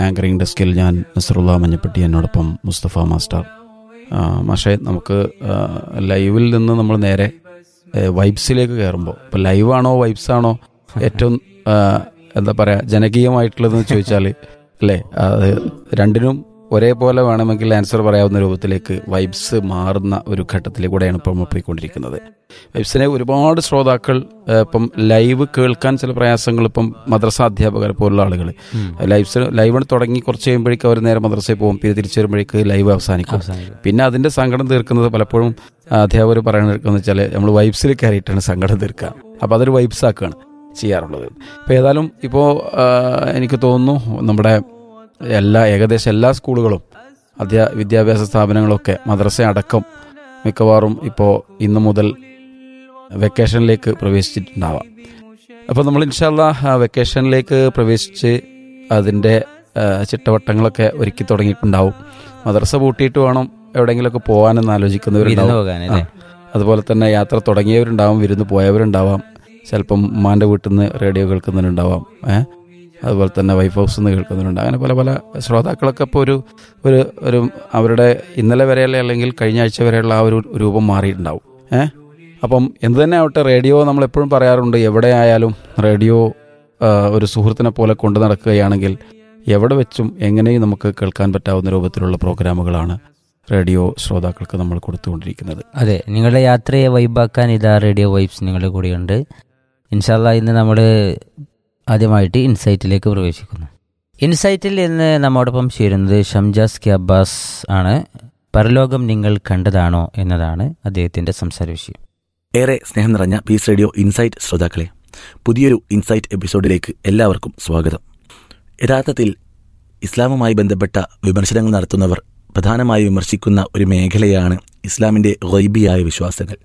Anchoring ഡെസ്കിൽ ഞാൻ നസറുല്ല മഞ്ഞപ്പെട്ടി എന്നോടൊപ്പം മുസ്തഫ മാസ്റ്റർ ആ, മാഷേ നമുക്ക് ആ, ലൈവിൽ നിന്ന് നമ്മൾ നേരെ ഏ, വൈബ്സിലേക്ക് കയറുമ്പോൾ ഇപ്പോൾ ലൈവാണോ വൈബ്സാണോ ഏറ്റവും ആ, എന്താ പറയുക ജനകീയമായിട്ടുള്ളതെന്ന് ചോദിച്ചാൽ അല്ലേ അത് രണ്ടിനും ഒരേപോലെ വേണമെങ്കിൽ ആൻസർ പറയാവുന്ന രൂപത്തിലേക്ക് വൈബ്സ് മാറുന്ന ഒരു ഘട്ടത്തിലേക്കൂടെയാണ് ഇപ്പോൾ നമ്മൾ പോയിക്കൊണ്ടിരിക്കുന്നത് വൈബ്സിനെ ഒരുപാട് ശ്രോതാക്കൾ ഏ, ഇപ്പം ലൈവ് കേൾക്കാൻ ചില പ്രയാസങ്ങൾ ഇപ്പം മദ്രസ അധ്യാപകർ പോലുള്ള ആളുകൾ ലൈവ്സ് ലൈവ് തുടങ്ങി കുറച്ച് കഴിയുമ്പോഴേക്കും അവർ നേരെ മദ്രസയിൽ പോകും പിന്നെ തിരിച്ചു വരുമ്പോഴേക്ക് ലൈവ് അവസാനിക്കും അവസാനിക്കും. പിന്നെ അതിന്റെ സങ്കടം തീർക്കുന്നത് പലപ്പോഴും അധ്യാപകർ പറയുന്നത് വെച്ചാൽ നമ്മൾ വൈബ്സിൽ കയറിയിട്ടാണ് സങ്കടം തീർക്കുക അപ്പോൾ അതൊരു വൈബ്സ് ആക്കുകയാണ് ചെയ്യാറുള്ളത് ഇപ്പോൾ ഏതായാലും ഇപ്പോൾ എനിക്ക് തോന്നുന്നു നമ്മുടെ എല്ലാ ഏകദേശം എല്ലാ സ്കൂളുകളും അധ്യാ വിദ്യാഭ്യാസ സ്ഥാപനങ്ങളൊക്കെ മദ്രസ അടക്കം മിക്കവാറും ഇപ്പോൾ ഇന്നു മുതൽ വെക്കേഷനിലേക്ക് പ്രവേശിച്ചിട്ടുണ്ടാവാം അപ്പോൾ നമ്മൾ ഇൻഷാല്ല വെക്കേഷനിലേക്ക് പ്രവേശിച്ച് അതിൻ്റെ ആ, ചിട്ടവട്ടങ്ങളൊക്കെ ഒരുക്കി തുടങ്ങിയിട്ടുണ്ടാവും മദ്രസ പൂട്ടിയിട്ട് വേണം എവിടെയെങ്കിലുമൊക്കെ പോകാനെന്ന് വിരുന്ന് ആലോചിക്കുന്നവരുണ്ടാവും പോകാനല്ലേ അതുപോലെ തന്നെ യാത്ര തുടങ്ങിയവരുണ്ടാവും വിരുന്ന് പോയവരുണ്ടാവാം ചിലപ്പം ഉമ്മാൻ്റെ വീട്ടിൽ നിന്ന് റേഡിയോ കേൾക്കുന്നുണ്ടാവാം ഏഹ് അതുപോലെ തന്നെ വൈഫ് ഹൗസിൽ നിന്ന് കേൾക്കുന്നുണ്ട് അങ്ങനെ പല പല ശ്രോതാക്കളൊക്കെ ഇപ്പോൾ ഒരു ഒരു ഒരു അവരുടെ ഇന്നലെ വരെയുള്ള അല്ലെങ്കിൽ കഴിഞ്ഞ ആഴ്ച വരെയുള്ള ആ ഒരു രൂപം മാറിയിട്ടുണ്ടാവും ഏഹ് അപ്പം എന്ത് തന്നെ ആവട്ടെ റേഡിയോ നമ്മൾ എപ്പോഴും പറയാറുണ്ട് എവിടെ ആയാലും റേഡിയോ ആ, ഒരു സുഹൃത്തിനെ പോലെ കൊണ്ടു നടക്കുകയാണെങ്കിൽ എവിടെ വെച്ചും എങ്ങനെയും നമുക്ക് കേൾക്കാൻ പറ്റാവുന്ന രൂപത്തിലുള്ള പ്രോഗ്രാമുകളാണ് റേഡിയോ ശ്രോതാക്കൾക്ക് നമ്മൾ കൊടുത്തുകൊണ്ടിരിക്കുന്നത് അതെ നിങ്ങളുടെ യാത്രയെ വൈബാക്കാൻ ഇതാ റേഡിയോ വൈബ്സ് നിങ്ങളുടെ കൂടെയുണ്ട് ഇൻഷാല്ല ഇന്ന് നമ്മൾ ആദ്യമായിട്ട് ഇൻസൈറ്റിലേക്ക് പ്രവേശിക്കുന്നു ഇൻസൈറ്റിൽ ഇന്ന് നമ്മോടൊപ്പം ചേരുന്നത് ഷംജാസ് കെ അബ്ബാസ് ആണ് പരലോകം നിങ്ങൾ കണ്ടതാണോ എന്നതാണ് അദ്ദേഹത്തിന്റെ സംസാര വിഷയം ഏറെ സ്നേഹം നിറഞ്ഞ പീസ് റേഡിയോ ഇൻസൈറ്റ് ശ്രോതാക്കളെ പുതിയൊരു ഇൻസൈറ്റ് എപ്പിസോഡിലേക്ക് എല്ലാവർക്കും സ്വാഗതം യഥാർത്ഥത്തിൽ ഇസ്ലാമുമായി ബന്ധപ്പെട്ട വിമർശനങ്ങൾ നടത്തുന്നവർ പ്രധാനമായി വിമർശിക്കുന്ന ഒരു മേഖലയാണ് ഇസ്ലാമിൻ്റെ ഗൈബിയായ വിശ്വാസങ്ങൾ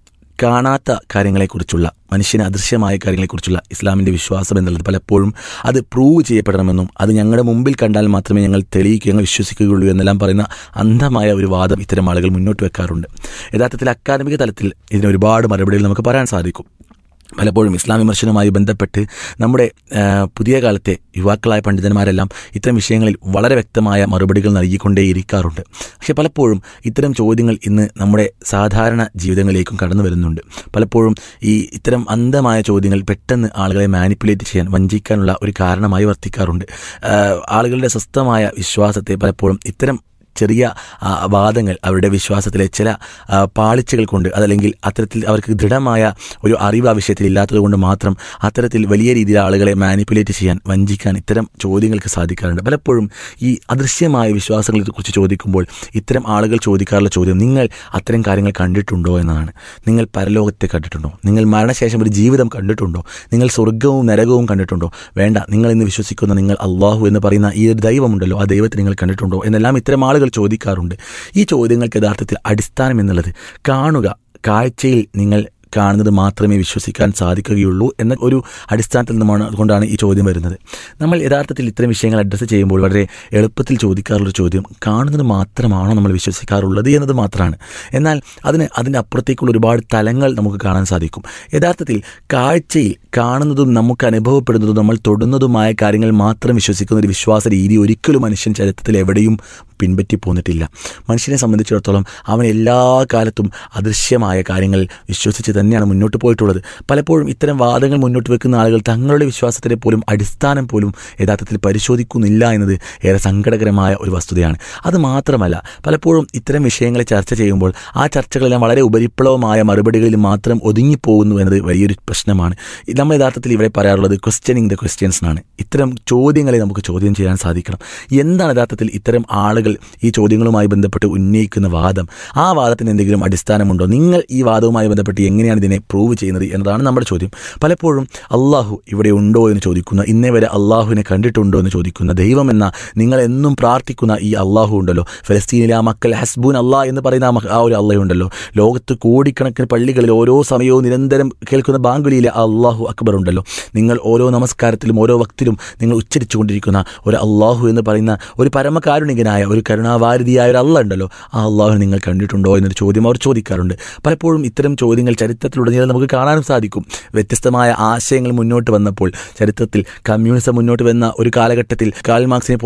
കാണാത്ത കാര്യങ്ങളെക്കുറിച്ചുള്ള മനുഷ്യന് അദൃശ്യമായ കാര്യങ്ങളെക്കുറിച്ചുള്ള ഇസ്ലാമിൻ്റെ വിശ്വാസം എന്നുള്ളത് പലപ്പോഴും അത് പ്രൂവ് ചെയ്യപ്പെടണമെന്നും അത് ഞങ്ങളുടെ മുമ്പിൽ കണ്ടാൽ മാത്രമേ ഞങ്ങൾ തെളിയിക്കുക ഞങ്ങൾ വിശ്വസിക്കുകയുള്ളൂ എന്നെല്ലാം പറയുന്ന അന്ധമായ ഒരു വാദം ഇത്തരം ആളുകൾ മുന്നോട്ട് വെക്കാറുണ്ട് യഥാർത്ഥത്തിൽ അക്കാദമിക തലത്തിൽ ഇതിന് ഒരുപാട് മറുപടികൾ നമുക്ക് പറയാൻ സാധിക്കും പലപ്പോഴും ഇസ്ലാം വിമർശനവുമായി ബന്ധപ്പെട്ട് നമ്മുടെ ആ, പുതിയ കാലത്തെ യുവാക്കളായ പണ്ഡിതന്മാരെല്ലാം ഇത്തരം വിഷയങ്ങളിൽ വളരെ വ്യക്തമായ മറുപടികൾ നൽകിക്കൊണ്ടേയിരിക്കാറുണ്ട് പക്ഷെ പലപ്പോഴും ഇത്തരം ചോദ്യങ്ങൾ ഇന്ന് നമ്മുടെ സാധാരണ ജീവിതങ്ങളിലേക്കും കടന്നു വരുന്നുണ്ട് പലപ്പോഴും ഈ ഇത്തരം അന്ധമായ ചോദ്യങ്ങൾ പെട്ടെന്ന് ആളുകളെ മാനിപ്പുലേറ്റ് ചെയ്യാൻ വഞ്ചിക്കാനുള്ള ഒരു കാരണമായി വർത്തിക്കാറുണ്ട് ആ, ആളുകളുടെ സ്വസ്ഥമായ വിശ്വാസത്തെ പലപ്പോഴും ഇത്തരം ചെറിയ ആ, വാദങ്ങൾ അവരുടെ വിശ്വാസത്തിലെ ചില ആ, പാളിച്ചകൾ കൊണ്ട് അതല്ലെങ്കിൽ അത്തരത്തിൽ അവർക്ക് ദൃഢമായ ഒരു അറിവ് ആ വിഷയത്തിൽ ഇല്ലാത്തത് കൊണ്ട് മാത്രം അത്തരത്തിൽ വലിയ രീതിയിൽ ആളുകളെ മാനിപ്പുലേറ്റ് ചെയ്യാൻ വഞ്ചിക്കാൻ ഇത്തരം ചോദ്യങ്ങൾക്ക് സാധിക്കാറുണ്ട് പലപ്പോഴും ഈ അദൃശ്യമായ വിശ്വാസങ്ങളെ കുറിച്ച് ചോദിക്കുമ്പോൾ ഇത്തരം ആളുകൾ ചോദിക്കാറുള്ള ചോദ്യം നിങ്ങൾ അത്തരം കാര്യങ്ങൾ കണ്ടിട്ടുണ്ടോ എന്നതാണ് നിങ്ങൾ പരലോകത്തെ കണ്ടിട്ടുണ്ടോ നിങ്ങൾ മരണശേഷം ഒരു ജീവിതം കണ്ടിട്ടുണ്ടോ നിങ്ങൾ സ്വർഗവും നരകവും കണ്ടിട്ടുണ്ടോ വേണ്ട നിങ്ങൾ ഇന്ന് വിശ്വസിക്കുന്ന നിങ്ങൾ അള്ളാഹു എന്ന് പറയുന്ന ഈ ഒരു ദൈവമുണ്ടല്ലോ ആ ദൈവത്തെ നിങ്ങൾ കണ്ടിട്ടുണ്ടോ എന്നെല്ലാം ഇത്തരം ആളുകൾ ചോദിക്കാറുണ്ട് ഈ ചോദ്യങ്ങൾക്ക് യഥാർത്ഥത്തിൽ അടിസ്ഥാനം എന്നുള്ളത് കാണുക കാഴ്ചയിൽ നിങ്ങൾ കാണുന്നത് മാത്രമേ വിശ്വസിക്കാൻ സാധിക്കുകയുള്ളൂ എന്ന ഒരു അടിസ്ഥാനത്തിൽ നിന്നുമാണ് കൊണ്ടാണ് ഈ ചോദ്യം വരുന്നത് നമ്മൾ യഥാർത്ഥത്തിൽ ഇത്തരം വിഷയങ്ങൾ അഡ്രസ്സ് ചെയ്യുമ്പോൾ വളരെ എളുപ്പത്തിൽ ചോദിക്കാറുള്ള ചോദ്യം കാണുന്നത് മാത്രമാണോ നമ്മൾ വിശ്വസിക്കാറുള്ളത് എന്നത് മാത്രമാണ് എന്നാൽ അതിന് അതിൻ്റെ അപ്പുറത്തേക്കുള്ള ഒരുപാട് തലങ്ങൾ നമുക്ക് കാണാൻ സാധിക്കും യഥാർത്ഥത്തിൽ കാഴ്ചയിൽ കാണുന്നതും നമുക്ക് അനുഭവപ്പെടുന്നതും നമ്മൾ തൊടുന്നതുമായ കാര്യങ്ങൾ മാത്രം വിശ്വസിക്കുന്ന ഒരു വിശ്വാസ രീതി ഒരിക്കലും മനുഷ്യൻ ചരിത്രത്തിൽ എവിടെയും പിൻപറ്റി പോന്നിട്ടില്ല മനുഷ്യനെ സംബന്ധിച്ചിടത്തോളം അവൻ എല്ലാ കാലത്തും അദൃശ്യമായ കാര്യങ്ങൾ വിശ്വസിച്ച് തന്നെയാണ് മുന്നോട്ട് പോയിട്ടുള്ളത് പലപ്പോഴും ഇത്തരം വാദങ്ങൾ മുന്നോട്ട് വെക്കുന്ന ആളുകൾ തങ്ങളുടെ വിശ്വാസത്തിലെ പോലും അടിസ്ഥാനം പോലും യഥാർത്ഥത്തിൽ പരിശോധിക്കുന്നില്ല എന്നത് ഏറെ സങ്കടകരമായ ഒരു വസ്തുതയാണ് അത് മാത്രമല്ല പലപ്പോഴും ഇത്തരം വിഷയങ്ങളെ ചർച്ച ചെയ്യുമ്പോൾ ആ ചർച്ചകളെല്ലാം വളരെ ഉപരിപ്ലവമായ മറുപടികളിൽ മാത്രം ഒതുങ്ങിപ്പോകുന്നു എന്നത് വലിയൊരു പ്രശ്നമാണ് ഇത് നമ്മൾ യഥാർത്ഥത്തിൽ ഇവിടെ പറയാറുള്ളത് ക്വസ്റ്റ്യനിങ് ദ ക്വസ്റ്റ്യൻസ് എന്നാണ് ഇത്തരം ചോദ്യങ്ങളെ നമുക്ക് ചോദ്യം ചെയ്യാൻ സാധിക്കണം എന്താണ് യഥാർത്ഥത്തിൽ ഇത്തരം ആളുകൾ ഈ ചോദ്യങ്ങളുമായി ബന്ധപ്പെട്ട് ഉന്നയിക്കുന്ന വാദം ആ വാദത്തിന് എന്തെങ്കിലും അടിസ്ഥാനമുണ്ടോ നിങ്ങൾ ഈ വാദവുമായി ബന്ധപ്പെട്ട് എങ്ങനെയാണ് ഇതിനെ പ്രൂവ് ചെയ്യുന്നത് എന്നതാണ് നമ്മുടെ ചോദ്യം പലപ്പോഴും അള്ളാഹു ഇവിടെ ഉണ്ടോ എന്ന് ചോദിക്കുന്ന ഇന്നേ വരെ അള്ളാഹുവിനെ കണ്ടിട്ടുണ്ടോ എന്ന് ചോദിക്കുന്ന ദൈവം എന്ന നിങ്ങൾ എന്നും പ്രാർത്ഥിക്കുന്ന ഈ അള്ളാഹു ഉണ്ടല്ലോ ഫലസ്തീനിലെ ആ മക്കൾ ഹസ്ബൂൻ അള്ളാഹ് എന്ന് പറയുന്ന ആ മക്ക- ആ ഒരു അള്ളാഹു ഉണ്ടല്ലോ ലോകത്ത് കോടിക്കണക്കിന് പള്ളികളിൽ ഓരോ സമയവും നിരന്തരം കേൾക്കുന്ന ബാങ്കുലിയിലെ ആ അള്ളാഹു അക്ബർ ഉണ്ടല്ലോ നിങ്ങൾ ഓരോ നമസ്കാരത്തിലും ഓരോ വക്തിലും നിങ്ങൾ ഉച്ചരിച്ചുകൊണ്ടിരിക്കുന്ന ഒരു അള്ളാഹു എന്ന് പറയുന്ന ഒരു പരമകാരുണികനായ ഒരു കരുണാവാരിതിയായ ഒരു അള്ള ഉണ്ടല്ലോ ആ അള്ളാഹു നിങ്ങൾ കണ്ടിട്ടുണ്ടോ എന്നൊരു ചോദ്യം അവർ ചോദിക്കാറുണ്ട് പലപ്പോഴും ഇത്തരം ചോദ്യങ്ങൾ ചരിത്രത്തിലുടനീളം നമുക്ക് കാണാനും സാധിക്കും വ്യത്യസ്തമായ ആശയങ്ങൾ മുന്നോട്ട് വന്നപ്പോൾ ചരിത്രത്തിൽ കമ്മ്യൂണിസം മുന്നോട്ട് വന്ന ഒരു കാലഘട്ടത്തിൽ കാൾ മാർക്സിനെ